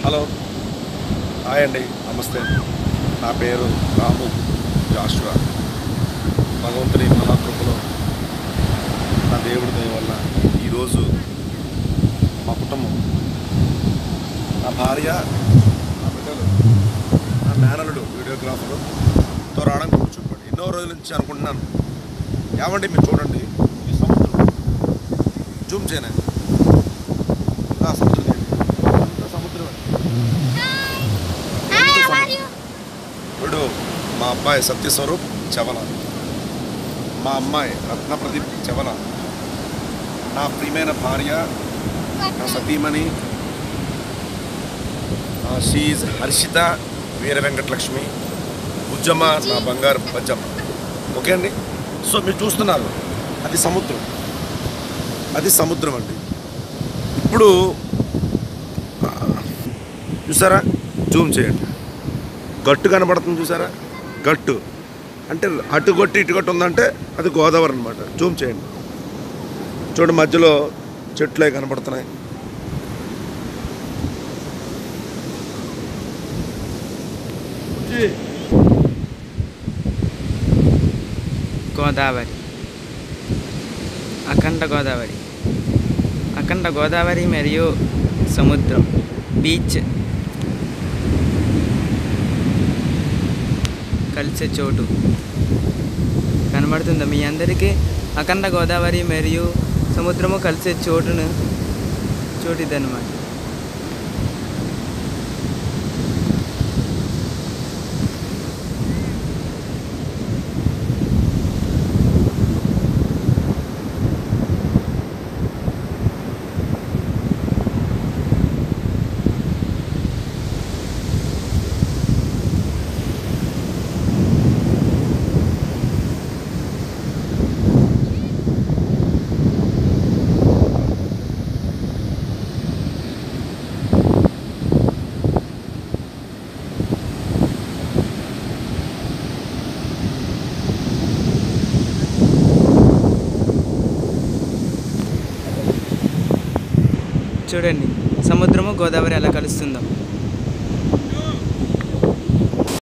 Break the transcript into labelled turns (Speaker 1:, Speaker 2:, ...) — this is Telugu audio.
Speaker 1: హలో హాయ్ అండి నమస్తే నా పేరు రాము జాషువా భగవంతుని మహాకృపలో నా దేవుడి దయ వల్ల ఈరోజు మా కుటుంబం నా భార్య నా బిడ్డలు నా మేనలుడు వీడియోగ్రాఫర్తో రావడానికి కూర్చోబడి ఎన్నో రోజుల నుంచి అనుకుంటున్నాను ఏమండి మీరు చూడండి ఈ సముద్రం జూమ్ చేయనా ఆ సముద్రం చేయండి. అంతా సముద్రం ఇప్పుడు మా అబ్బాయి సత్యస్వరూప్ చవల మా అమ్మాయి రత్న ప్రదీప్ చవల నా ప్రియమైన భార్య నా సతీమణి షీజ్ హర్షిత వీర వెంకటలక్ష్మి బుజ్జమ్మ నా బంగారు బజ్జమ్మ ఓకే అండి సో మీరు చూస్తున్నారు అది సముద్రం అది సముద్రం అండి ఇప్పుడు ఆ, చూసారా జూమ్ చేయండి గట్టు కనబడుతుంది చూసారా గట్టు అంటే అటు గట్టు ఇటు గట్టు ఉందంటే అది గోదావరి అనమాట జూమ్ చేయండి చూడండి మధ్యలో చెట్లే కనబడుతున్నాయి
Speaker 2: గోదావరి అఖండ గోదావరి అఖండ గోదావరి మరియు సముద్రం బీచ్ కలిసే చోటు కనబడుతుందా మీ అందరికీ అఖండ గోదావరి మరియు సముద్రము కలిసే చోటును చోటు ఇదన్నమాట చూడండి సముద్రము గోదావరి ఎలా కలుస్తుందో